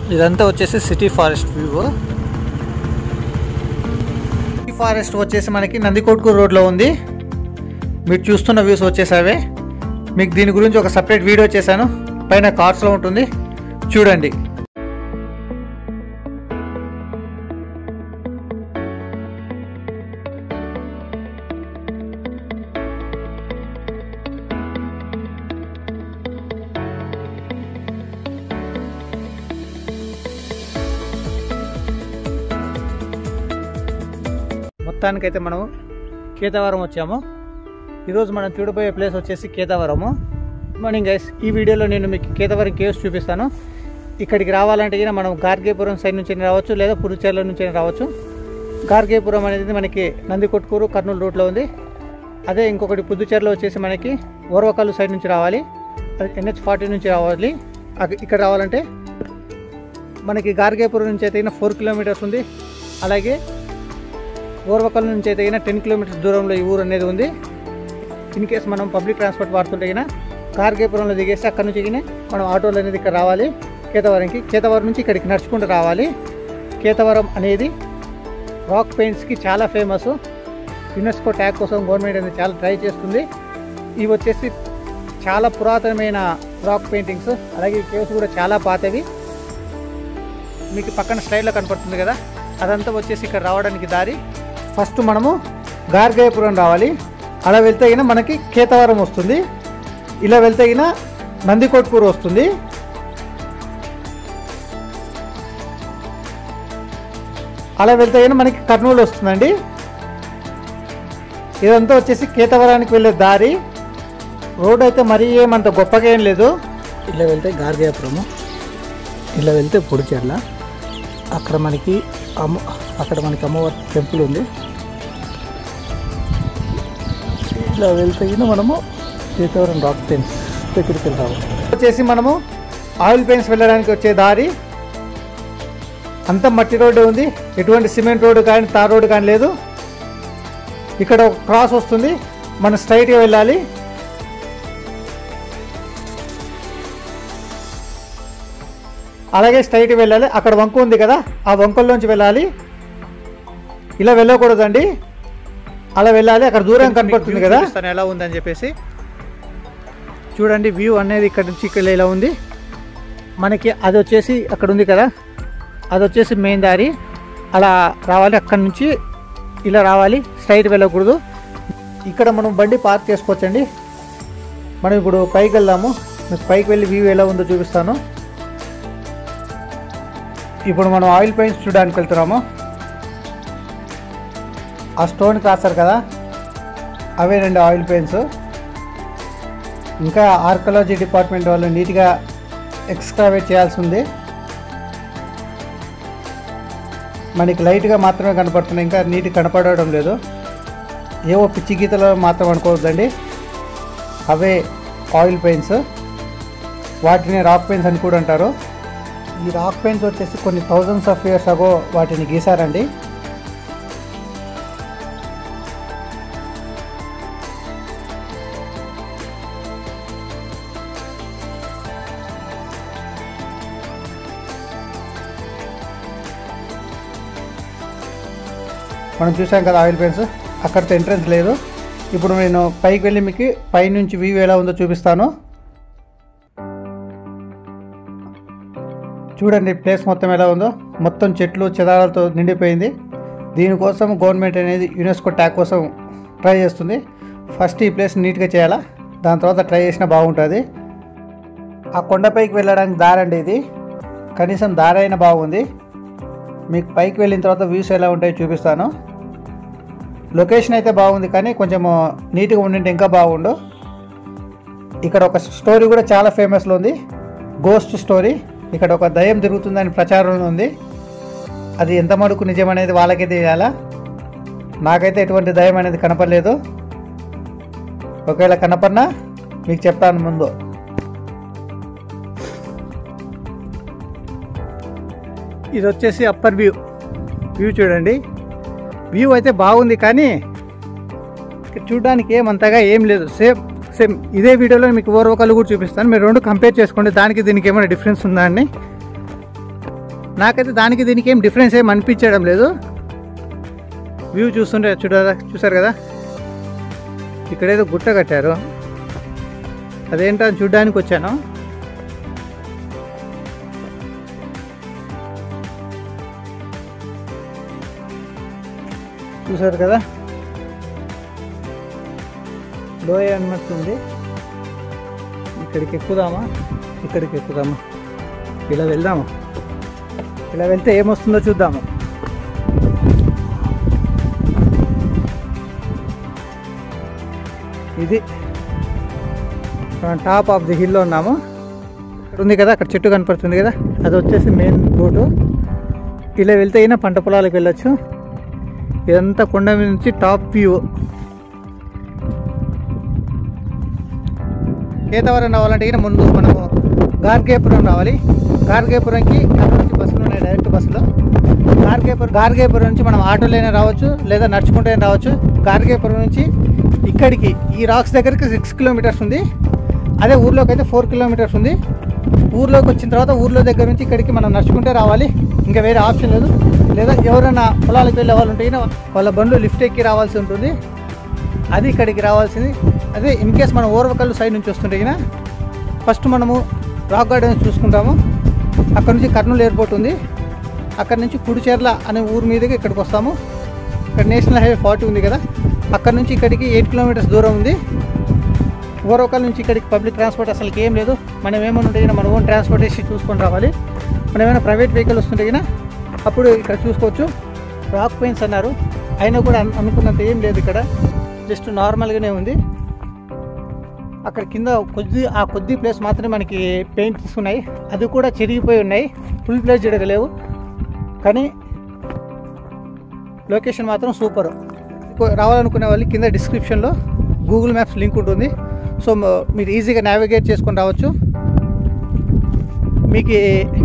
ఇదంతా వచ్చేసి city forest view city forest వచ్చేసి మనకి నందికొట్కూరు రోడ్లో ఉంది మీరు చూస్తున్న వ్యూస్ వచ్చేసావే మీకు దీని గురించి ఒక సపరేట్ వీడియో చేశాను పైన కార్డ్స్లో ఉంటుంది చూడండి మొత్తానికైతే మనం కేతవరం వచ్చాము ఈరోజు మనం చూడబోయే ప్లేస్ వచ్చేసి కేతవరము మార్నింగ్ గైస్ ఈ వీడియోలో నేను మీకు కేతవరం కేవ్స్ చూపిస్తాను ఇక్కడికి రావాలంటే గిన మనం గార్గేపురం సైడ్ నుంచి రావచ్చు లేదా పురుచేర్ల నుంచి రావచ్చు గార్గేపురం అనేది మనకి నందికొట్కూరు కర్నూలు రూట్లో ఉంది అదే ఇంకొకటి పుదుచేర్లో వచ్చేసి మనకి ఓర్వకల్లు సైడ్ నుంచి రావాలి అది ఎన్హెచ్ ఫార్టీ నుంచి రావాలి అక్క- ఇక్కడ రావాలంటే మనకి గార్గేపురం నుంచి అయితే ఫోర్ కిలోమీటర్స్ ఉంది అలాగే ఓర్వకల్ నుంచి అయితే అయినా టెన్ కిలోమీటర్స్ దూరంలో ఈ ఊరు అనేది ఉంది ఇన్ కేస్ మనం పబ్లిక్ ట్రాన్స్పోర్ట్ వాడుతుంటే అయినా కార్గేపురంలో దిగేసి అక్కడ నుంచి గిన మనం ఆటోలు అనేది ఇక్కడ రావాలి కేతవరంకి కేతవరం నుంచి ఇక్కడికి నడుచుకుంటూ రావాలి కేతవరం అనేది రాక్ పెయింట్స్కి చాలా ఫేమస్ యునెస్కో ట్యాగ్ కోసం గవర్నమెంట్ అనేది చాలా ట్రై చేస్తుంది ఇవి వచ్చేసి చాలా పురాతనమైన రాక్ పెయింటింగ్స్ అలాగే ఈ కేవ్స్ కూడా చాలా పాతవి మీకు పక్కన స్లైడ్లో కనపడుతుంది కదా అదంతా వచ్చేసి ఇక్కడ రావడానికి దారి ఫస్ట్ మనము గార్గయపురం రావాలి అలా వెళ్తే అయినా మనకి కేతవరం వస్తుంది ఇలా వెళ్తే అయినా నందికొట్కూరు వస్తుంది అలా వెళ్తే అయినా మనకి కర్నూలు వస్తుందండి ఇదంతా వచ్చేసి కేతవరానికి వెళ్ళే దారి రోడ్ అయితే మరీ ఏమంత గొప్పగా ఏం లేదు ఇలా వెళ్తే గార్గయపురము ఇలా వెళ్తే పొడిచెర్ల అక్కడ మనకి అమ్మ అక్కడ మనకి అమ్మవారి టెంపుల్ ఉంది ఇలా వెళ్తే గిన మనము సీతావరం రాక్ పెయిన్స్ దగ్గరికి వెళ్తాము వచ్చేసి మనము ఆయిల్ పెయిన్స్ వెళ్ళడానికి వచ్చే దారి అంతా మట్టి రోడ్డు ఉంది ఎటువంటి సిమెంట్ రోడ్డు కానీ తార్ రోడ్డు కానీ లేదు ఇక్కడ ఒక క్రాస్ వస్తుంది మనం స్ట్రైట్గా వెళ్ళాలి అలాగే స్ట్రైట్ వెళ్ళాలి అక్కడ వంక ఉంది కదా ఆ వంకల్లోంచి వెళ్ళాలి ఇలా వెళ్ళకూడదండి అలా వెళ్ళాలి అక్కడ దూరం కనపడుతుంది కదా ఎలా ఉందని చెప్పేసి చూడండి వ్యూ అనేది ఇక్కడ నుంచి ఇక్కడ ఇలా ఉంది మనకి అది వచ్చేసి అక్కడ ఉంది కదా అది వచ్చేసి మెయిన్ దారి అలా రావాలి అక్కడ నుంచి ఇలా రావాలి స్ట్రైట్ వెళ్ళకూడదు ఇక్కడ మనం బండి పార్క్ చేసుకోవచ్చండి మనం ఇప్పుడు పైకి వెళ్దాము మీకు పైకి వెళ్ళి వ్యూ ఎలా ఉందో చూపిస్తాను ఇప్పుడు మనం ఆయిల్ పెయింట్స్ చూడడానికి వెళ్తున్నాము ఆ స్టోన్కి రాస్తారు కదా అవే రెండు ఆయిల్ పెయింట్స్ ఇంకా ఆర్కలాజీ డిపార్ట్మెంట్ వాళ్ళు నీట్గా ఎక్స్ట్రావేట్ చేయాల్సి ఉంది మనకి లైట్గా మాత్రమే కనపడుతున్నాయి ఇంకా నీట్ కనపడడం లేదు ఏవో పిచ్చి గీతలు మాత్రం అనుకోవద్దండి అవే ఆయిల్ పెయింట్స్ వాటిని రాక్ పెయింట్స్ అని కూడా అంటారు ఈ రాక్ పెయింట్స్ వచ్చేసి కొన్ని థౌజండ్స్ ఆఫ్ ఇయర్స్ అగో వాటిని గీసారండి మనం చూసాం కదా ఆయిల్ పెయింట్స్ అక్కడితో ఎంట్రన్స్ లేదు ఇప్పుడు నేను పైకి వెళ్ళి మీకు పైనుంచి వ్యూ ఎలా ఉందో చూపిస్తాను చూడండి ప్లేస్ మొత్తం ఎలా ఉందో మొత్తం చెట్లు చెదారాలతో నిండిపోయింది దీనికోసం గవర్నమెంట్ అనేది యునెస్కో ట్యాగ్ కోసం ట్రై చేస్తుంది ఫస్ట్ ఈ ప్లేస్ నీట్గా చేయాలా దాని తర్వాత ట్రై చేసినా బాగుంటుంది ఆ కొండపైకి వెళ్ళడానికి దారి అండి ఇది కనీసం దారి అయినా బాగుంది మీకు పైకి వెళ్ళిన తర్వాత వ్యూస్ ఎలా ఉంటాయో చూపిస్తాను లొకేషన్ అయితే బాగుంది కానీ కొంచెం నీట్గా ఉండింటే ఇంకా బాగుండు ఇక్కడ ఒక స్టోరీ కూడా చాలా ఫేమస్లో ఉంది గోస్ట్ స్టోరీ ఇక్కడ ఒక దయ్యం తిరుగుతుందని ప్రచారంలో ఉంది అది ఎంత మటుకు నిజం అనేది వాళ్ళకే తెలియాలా నాకైతే ఎటువంటి దయ్యం అనేది కనపడలేదు ఒకవేళ కనపడినా మీకు చెప్తాను ముందు ఇది వచ్చేసి అప్పర్ వ్యూ వ్యూ చూడండి వ్యూ అయితే బాగుంది కానీ ఇక్కడ చూడడానికి ఏమంతగా ఏం లేదు సేమ్ సేమ్ ఇదే వీడియోలో మీకు ఓర్వకలు కూడా చూపిస్తాను మీరు రెండు కంపేర్ చేసుకోండి దానికి దీనికి ఏమైనా డిఫరెన్స్ ఉందా అని నాకైతే దానికి దీనికి ఏం డిఫరెన్స్ ఏం అనిపించడం లేదు వ్యూ చూస్తుంటే చూడారా చూసారు కదా ఇక్కడేదో గుట్ట కట్టారు అదేంటో అని చూడ్డానికి వచ్చాను చూసారు కదా లోయ అన్నట్టుంది ఇక్కడికి ఎక్కుదామా ఇక్కడికి ఎక్కుదామా ఇలా వెళ్దాము ఇలా వెళ్తే ఏమొస్తుందో చూద్దాము ఇది మనం టాప్ ఆఫ్ ది హిల్లో ఉన్నాము ఇక్కడ ఉంది కదా అక్కడ చెట్టు కనపడుతుంది కదా అది వచ్చేసి మెయిన్ రోడ్డు ఇలా వెళ్తే అయినా పంట పొలాలకు వెళ్ళొచ్చు ఇదంతా కొండ మీద నుంచి టాప్ వ్యూ కేతవరం రావాలంటే ఈయన ముందు మనము గార్గేపురం రావాలి గార్గేపురంకి అక్కడ నుంచి బస్సులు ఉన్నాయి డైరెక్ట్ బస్సులు గార్గేపురం గార్గేపురం నుంచి మనం ఆటోలైనా రావచ్చు లేదా నడుచుకుంటే రావచ్చు గార్గేపురం నుంచి ఇక్కడికి ఈ రాక్స్ దగ్గరికి సిక్స్ కిలోమీటర్స్ ఉంది అదే ఊర్లోకి అయితే ఫోర్ కిలోమీటర్స్ ఉంది ఊర్లోకి వచ్చిన తర్వాత ఊర్లో దగ్గర నుంచి ఇక్కడికి మనం నడుచుకుంటే రావాలి ఇంకా వేరే ఆప్షన్ లేదు లేదా ఎవరైనా పొలాలకు వెళ్ళే వాళ్ళు ఉంటే వాళ్ళ బండ్లు లిఫ్ట్ ఎక్కి రావాల్సి ఉంటుంది అది ఇక్కడికి రావాల్సింది అదే ఇన్ కేస్ మనం ఓర్వకల్లు సైడ్ నుంచి వస్తుంటే గిన ఫస్ట్ మనము రాక్ గార్డెన్స్ చూసుకుంటాము అక్కడ నుంచి కర్నూలు ఎయిర్పోర్ట్ ఉంది అక్కడ నుంచి కుడిచెర్ల అనే ఊరు మీదకి ఇక్కడికి వస్తాము ఇక్కడ నేషనల్ హైవే ఫార్టీ ఉంది కదా అక్కడ నుంచి ఇక్కడికి ఎయిట్ కిలోమీటర్స్ దూరం ఉంది ఓరవకల్ నుంచి ఇక్కడికి పబ్లిక్ ట్రాన్స్పోర్ట్ అసలు ఏం లేదు మనం ఏమైనా ఉంటే గిన మన ఓన్ ట్రాన్స్పోర్టేషన్ చూసుకొని రావాలి మనం ఏమైనా ప్రైవేట్ వెహికల్ వస్తుంటే గిన అప్పుడు ఇక్కడ చూసుకోవచ్చు రాక్ పెయిన్స్ అన్నారు అయినా కూడా అను- అనుకున్నంత ఏం లేదు ఇక్కడ జస్ట్ నార్మల్గానే ఉంది అక్కడ కింద కొద్ది ఆ కొద్ది ప్లేస్ మాత్రమే మనకి పెయింట్స్ ఉన్నాయి అది కూడా చెరిగిపోయి ఉన్నాయి ఫుల్ ప్లేస్ జరగలేవు కానీ లొకేషన్ మాత్రం సూపర్ రావాలనుకునే వాళ్ళు కింద డిస్క్రిప్షన్లో గూగుల్ మ్యాప్స్ లింక్ ఉంటుంది సో మ- మీరు ఈజీగా నావిగేట్ చేసుకొని రావచ్చు మీకు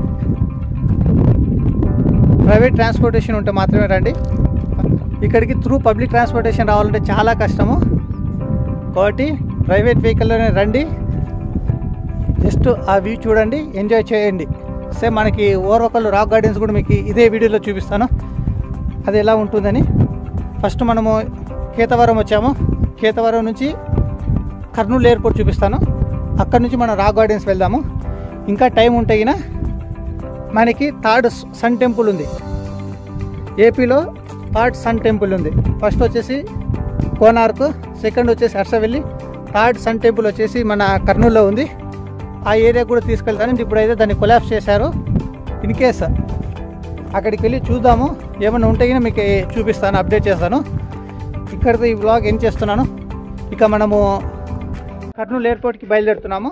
ప్రైవేట్ ట్రాన్స్పోర్టేషన్ ఉంటే మాత్రమే రండి ఇక్కడికి త్రూ పబ్లిక్ ట్రాన్స్పోర్టేషన్ రావాలంటే చాలా కష్టము కాబట్టి ప్రైవేట్ వెహికల్లోనే రండి జస్ట్ ఆ వ్యూ చూడండి ఎంజాయ్ చేయండి సేమ్ మనకి ఓర్వకల్లు రాక్ గార్డెన్స్ కూడా మీకు ఇదే వీడియోలో చూపిస్తాను అది ఎలా ఉంటుందని ఫస్ట్ మనము కేతవరం వచ్చాము కేతవరం నుంచి కర్నూలు ఎయిర్పోర్ట్ చూపిస్తాను అక్కడ నుంచి మనం రాక్ గార్డెన్స్ వెళ్దాము ఇంకా టైం ఉంటే గిన మనకి థర్డ్ సన్ టెంపుల్ ఉంది ఏపీలో థర్డ్ సన్ టెంపుల్ ఉంది ఫస్ట్ వచ్చేసి కోనార్క్ సెకండ్ వచ్చేసి హర్షవెల్లి థర్డ్ సన్ టెంపుల్ వచ్చేసి మన కర్నూలులో ఉంది ఆ ఏరియా కూడా తీసుకెళ్తాను ఇప్పుడైతే దాన్ని కొలాప్స్ చేశారు ఇన్ కేస్ అక్కడికి వెళ్ళి చూద్దాము ఏమైనా ఉంటే గిన మీకు చూపిస్తాను అప్డేట్ చేస్తాను ఇక్కడితో ఈ బ్లాగ్ ఏం చేస్తున్నాను ఇక మనము కర్నూలు ఎయిర్పోర్ట్కి బయలుదేరుతున్నాము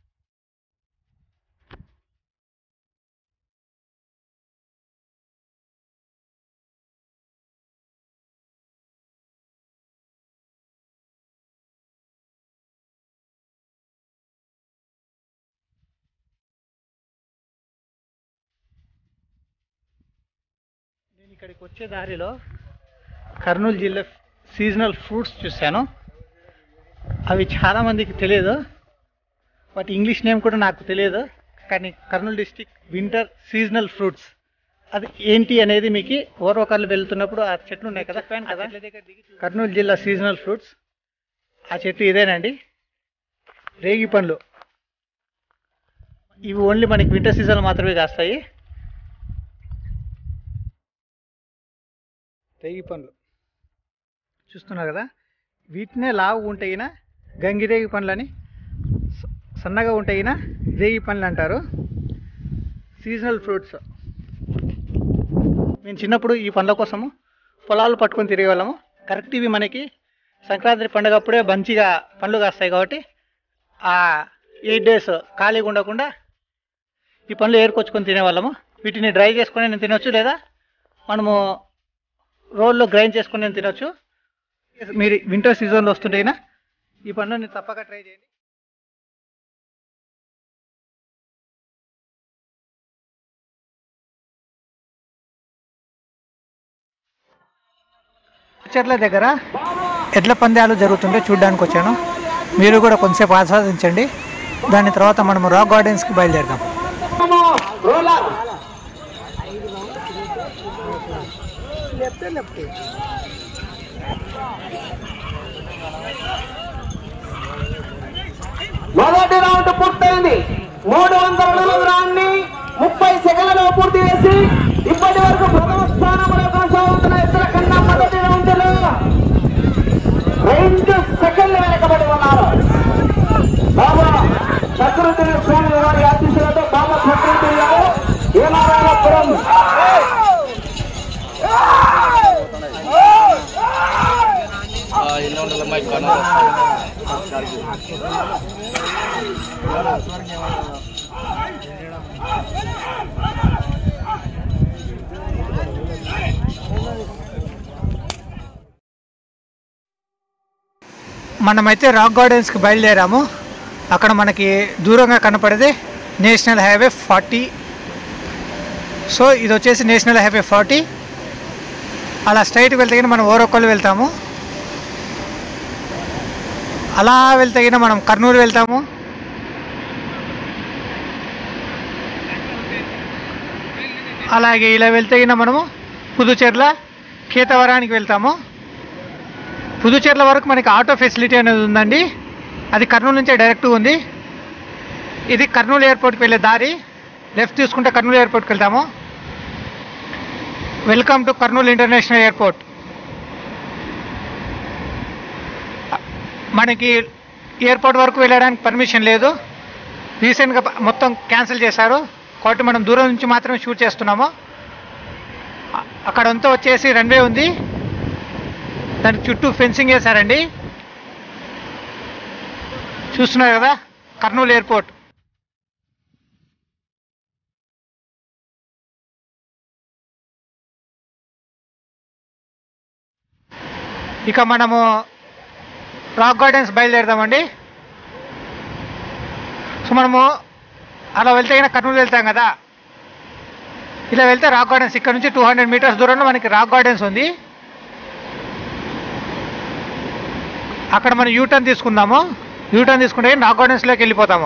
నేను ఇక్కడికి వచ్చే దారిలో కర్నూలు జిల్లా సీజనల్ ఫ్రూట్స్ చూశాను అవి చాలామందికి తెలియదు బట్ ఇంగ్లీష్ నేమ్ కూడా నాకు తెలియదు కానీ Kurnool district winter seasonal fruits అది ఏంటి అనేది మీకు ఓర్వకర్లు వెళ్తున్నప్పుడు ఆ చెట్లు ఉన్నాయి కదా కదా కర్నూలు జిల్లా సీజనల్ ఫ్రూట్స్ ఆ చెట్టు ఇదేనండి రేగి పండ్లు ఇవి ఓన్లీ మనకి వింటర్ సీజన్ మాత్రమే కాస్తాయి రేగి పండ్లు చూస్తున్నారు కదా వీటినే లావు ఉంటాయినా గంగిరేగి పండ్లని స- సన్నగా ఉంటాయినా రేగి పండ్లు అంటారు సీజనల్ ఫ్రూట్స్ మేము చిన్నప్పుడు ఈ పండ్ల కోసము పొలాలు పట్టుకొని తిరిగేవాళ్ళము కరెక్ట్ ఇవి మనకి సంక్రాంతి పండుగ అప్పుడే మంచిగా పండ్లు కాస్తాయి కాబట్టి ఆ ఎయిట్ డేస్ ఖాళీగా ఉండకుండా ఈ పండ్లు ఏరుకొచ్చుకొని తినేవాళ్ళము వీటిని డ్రై చేసుకొని నేను తినొచ్చు లేదా మనము రోల్లో గ్రైండ్ చేసుకొని నేను తినొచ్చు మీరు వింటర్ సీజన్లో వస్తుంటేనా ఈ పండుని తప్పక ట్రై చేయండి చెట్ల దగ్గర ఎడ్ల పందాలు జరుగుతుంటే చూడడానికి వచ్చాను మీరు కూడా కొంతసేపు ఆస్వాదించండి దాని తర్వాత మనము రాక్ గార్డెన్స్కి బయలుదేరదాం లెఫ్ట్ లెఫ్ట్ మొదటి రౌండ్ పూర్తయింది మూడు వందల నలభై రౌండ్ ని ముప్పై సెకండ్లలో పూర్తి చేసి ఇప్పటి వరకు ప్రథమ స్థానంలో కొనసాగుతున్న ఇద్దరు కన్నా మొదటి రౌండ్ లో రెండు సెకండ్లు వెనకబడి ఉన్నారు బాబా ప్రకృతి స్వామి వారి ఆశీస్సులతో బాబా ప్రకృతి గారు ఏనారాయణపురం మనమైతే రాక్ గార్డెన్స్కి బయలుదేరాము అక్కడ మనకి దూరంగా కనపడేది నేషనల్ హైవే ఫార్టీ సో ఇది వచ్చేసి నేషనల్ హైవే ఫార్టీ అలా స్ట్రైట్కి వెళ్తే గిన మనం ఓరొక్కలు వెళ్తాము అలా వెళ్తే గిన మనం కర్నూలు వెళ్తాము అలాగే ఇలా వెళ్తే గిన మనము పుదుచెర్ల కేతవరానికి వెళ్తాము పుదుచేర్ల వరకు మనకి ఆటో ఫెసిలిటీ అనేది ఉందండి అది కర్నూలు నుంచే డైరెక్ట్ ఉంది ఇది కర్నూలు ఎయిర్పోర్ట్కి వెళ్ళే దారి లెఫ్ట్ తీసుకుంటే కర్నూలు ఎయిర్పోర్ట్కి వెళ్తాము welcome to Kurnool international airport మనకి ఎయిర్పోర్ట్ వరకు వెళ్ళడానికి పర్మిషన్ లేదు రీసెంట్గా మొత్తం క్యాన్సిల్ చేశారు కాబట్టి మనం దూరం నుంచి మాత్రమే షూట్ చేస్తున్నాము అ- అక్కడంతా వచ్చేసి రన్వే ఉంది దానికి చుట్టూ ఫెన్సింగ్ వేశారండి చూస్తున్నారు కదా కర్నూలు ఎయిర్పోర్ట్ ఇక మనము రాక్ గార్డెన్స్ బయలుదేరదామండి సో మనము అలా వెళ్తే కనుక కర్నూలు వెళ్తాం కదా ఇలా వెళ్తే రాక్ గార్డెన్స్ ఇక్కడ నుంచి టూ హండ్రెడ్ మీటర్స్ దూరంలో మనకి రాక్ గార్డెన్స్ ఉంది అక్కడ మనం యూటర్న్ తీసుకుందాము యూటర్న్ తీసుకుంటే రాక్ గార్డెన్స్లోకి వెళ్ళిపోతాము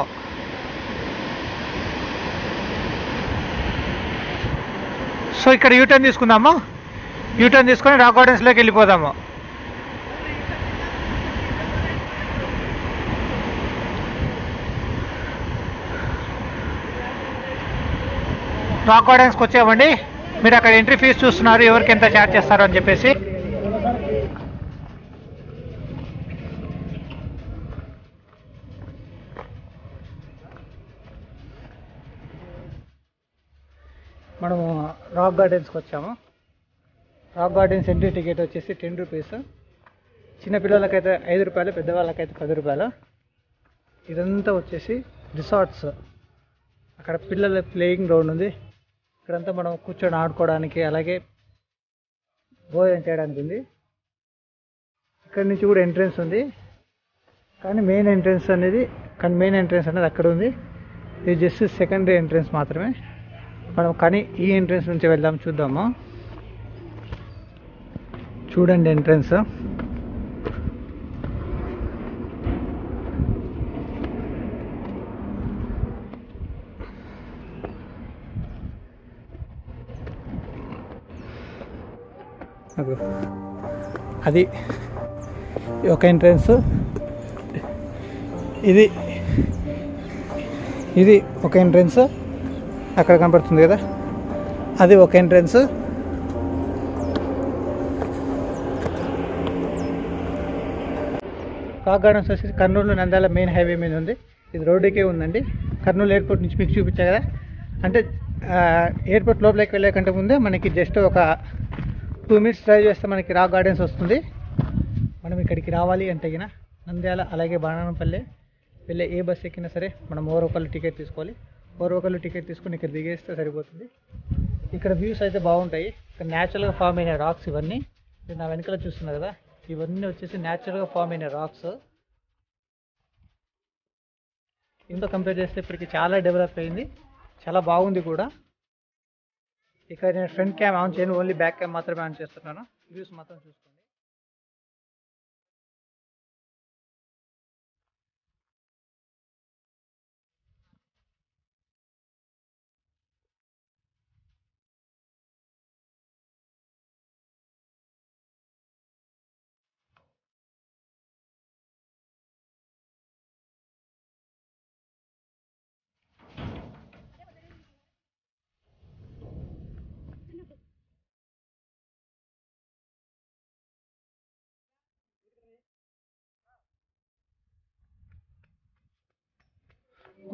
సో ఇక్కడ యూటర్న్ తీసుకుందాము యూటర్న్ తీసుకొని రాక్ గార్డెన్స్లోకి వెళ్ళిపోదాము రాక్ గార్డెన్స్కి వచ్చామండి మీరు అక్కడ ఎంట్రీ ఫీజు చూస్తున్నారు ఎవరికి ఎంత ఛార్జ్ చేస్తారు అని చెప్పేసి మనము రాక్ గార్డెన్స్కి వచ్చాము రాక్ గార్డెన్స్ ఎంట్రీ టికెట్ వచ్చేసి టెన్ రూపీస్ చిన్నపిల్లలకైతే ఐదు రూపాయలు పెద్దవాళ్ళకైతే పది రూపాయలు ఇదంతా వచ్చేసి రిసార్ట్స్ అక్కడ పిల్లల ప్లేయింగ్ గ్రౌండ్ ఉంది ఇక్కడంతా మనం కూర్చొని ఆడుకోవడానికి అలాగే భోజనం చేయడానికి ఉంది ఇక్కడ నుంచి కూడా ఎంట్రన్స్ ఉంది కానీ మెయిన్ ఎంట్రన్స్ అనేది కానీ మెయిన్ ఎంట్రన్స్ అనేది అక్కడ ఉంది ఇది జస్ట్ సెకండరీ ఎంట్రన్స్ మాత్రమే మనం కానీ ఈ ఎంట్రన్స్ నుంచి వెళ్దాం చూద్దాము చూడండి ఎంట్రన్స్ అదిగో. అది ఒక ఎంట్రన్స్ ఇది ఇది ఒక ఎంట్రన్స్ అక్కడ కనపడుతుంది కదా అది ఒక ఎంట్రన్స్ కాక్ గార్డెన్స్ వచ్చేసి కర్నూలు నంద్యాల మెయిన్ హైవే మీద ఉంది ఇది రోడ్డుకే ఉందండి కర్నూలు ఎయిర్పోర్ట్ నుంచి మీకు చూపించా కదా అంటే ఆ, ఎయిర్పోర్ట్ లోపలికి వెళ్ళే కంటే ముందే మనకి జస్ట్ ఒక టూ మినిట్స్ డ్రైవ్ చేస్తే మనకి రాక్ గార్డెన్స్ వస్తుంది మనం ఇక్కడికి రావాలి అంటే గిన నంద్యాల అలాగే బాణానపల్లె వెళ్ళే ఏ బస్ ఎక్కినా సరే మనం ఓరొకళ్ళు టికెట్ తీసుకోవాలి ఓరొకళ్ళు టికెట్ తీసుకొని ఇక్కడ దిగేస్తే సరిపోతుంది ఇక్కడ వ్యూస్ అయితే బాగుంటాయి ఇక్కడ న్యాచురల్గా ఫామ్ అయిన రాక్స్ ఇవన్నీ మీరు నా వెనకాల చూస్తున్నారు కదా ఇవన్నీ వచ్చేసి న్యాచురల్గా ఫామ్ అయిన రాక్స్ ఇంతో కంపేర్ చేస్తే ఇప్పటికి చాలా డెవలప్ అయింది చాలా బాగుంది కూడా ఇక్కడ నేను ఫ్రంట్ క్యామ్ ఆన్ చేయను ఓన్లీ బ్యాక్ క్యామ్ మాత్రమే ఆన్ చేస్తున్నాను వ్యూస్ మాత్రం చూసుకోండి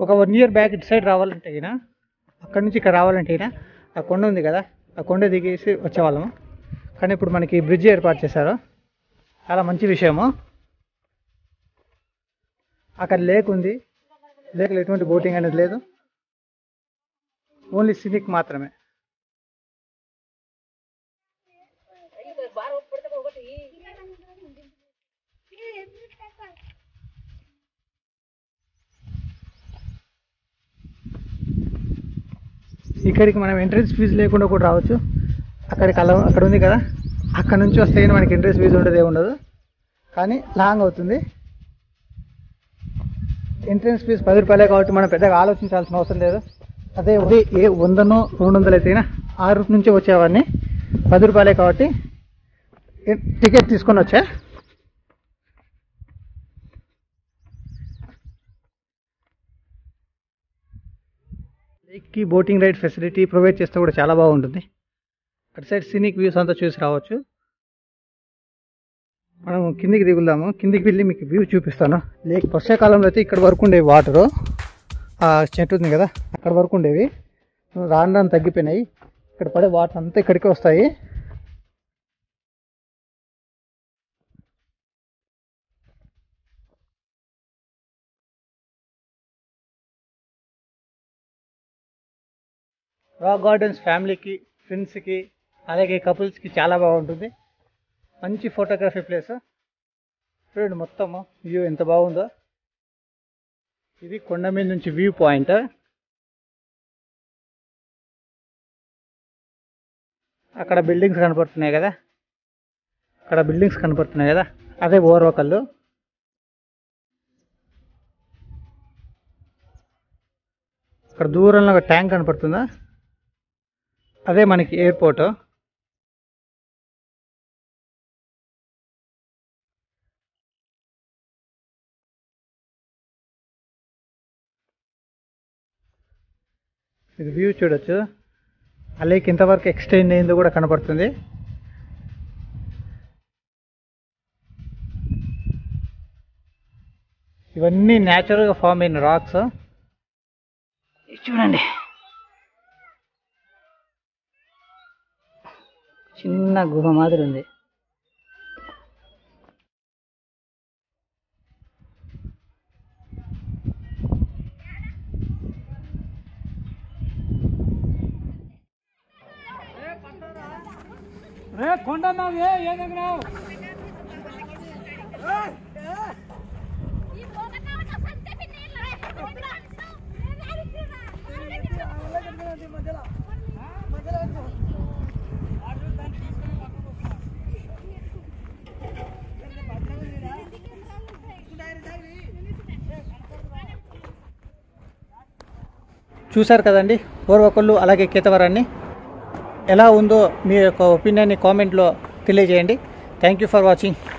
ఒక వన్ ఇయర్ బ్యాక్ ఇటు సైడ్ రావాలంటే అయినా అక్కడి నుంచి ఇక్కడ రావాలంటే అయినా ఆ కొండ ఉంది కదా ఆ కొండ దిగేసి వచ్చేవాళ్ళము కానీ ఇప్పుడు మనకి బ్రిడ్జ్ ఏర్పాటు చేశారు చాలా మంచి విషయము అక్కడ లేక్ ఉంది లేక్లో ఎటువంటి బోటింగ్ అనేది లేదు ఓన్లీ సినిక్ మాత్రమే ఇక్కడికి మనం ఎంట్రన్స్ ఫీజు లేకుండా కూడా రావచ్చు అక్కడికి అలా అక్కడ ఉంది కదా అక్కడ నుంచి వస్తే కానీ మనకి ఎంట్రన్స్ ఫీజు ఉండదు ఉండదు కానీ లాంగ్ అవుతుంది ఎంట్రన్స్ ఫీజు పది రూపాయలే కాబట్టి మనం పెద్దగా ఆలోచించాల్సిన అవసరం లేదు అదే ఉదయ ఏ వందనో రెండు వందలు అయితేనా ఆరు నుంచి వచ్చేవాడిని పది రూపాయలే కాబట్టి ఏ- టికెట్ తీసుకొని వచ్చా లేక్కి బోటింగ్ రైడ్ ఫెసిలిటీ ప్రొవైడ్ చేస్తే కూడా చాలా బాగుంటుంది అటు సైడ్ సీనిక్ వ్యూస్ అంతా చూసి రావచ్చు మనం కిందికి దిగుదాము కిందికి వెళ్ళి మీకు వ్యూ చూపిస్తాను లేక్ వర్షాకాలంలో అయితే ఇక్కడ వరకు ఉండేవి వాటరు ఆ చెట్టు ఉంది కదా అక్కడ వరకు ఉండేవి రాను రాను తగ్గిపోయినాయి ఇక్కడ పడే వాటర్ అంతా ఇక్కడికే వస్తాయి రాక్ గార్డెన్స్ ఫ్యామిలీకి ఫ్రెండ్స్కి అలాగే కపుల్స్కి చాలా బాగుంటుంది మంచి ఫోటోగ్రఫీ ప్లేస్ చూడండి మొత్తము వ్యూ ఎంత బాగుందో ఇది కొండ మీద నుంచి వ్యూ పాయింట్ అక్కడ బిల్డింగ్స్ కనపడుతున్నాయి కదా అక్కడ బిల్డింగ్స్ కనపడుతున్నాయి కదా అదే ఓర్వకల్లు అక్కడ దూరంలో ఒక ట్యాంక్ కనపడుతుందా అదే మనకి ఎయిర్పోర్ట్ ఇది వ్యూ చూడొచ్చు ఆ లేక్ ఎంతవరకు ఎక్స్టెండ్ అయిందో కూడా కనపడుతుంది ఇవన్నీ న్యాచురల్గా ఫామ్ అయిన రాక్స్ చూడండి చిన్న గుహ మాదిరి ఉంది ఈ పోగొట్టావట సంతే పిన్నీళ్ళ చూశారు కదండి ఓర్వకొల్లు అలాగే కేతవరాన్ని ఎలా ఉందో మీ యొక్క ఒపీనియన్ని కామెంట్లో తెలియజేయండి థ్యాంక్ యూ ఫర్ వాచింగ్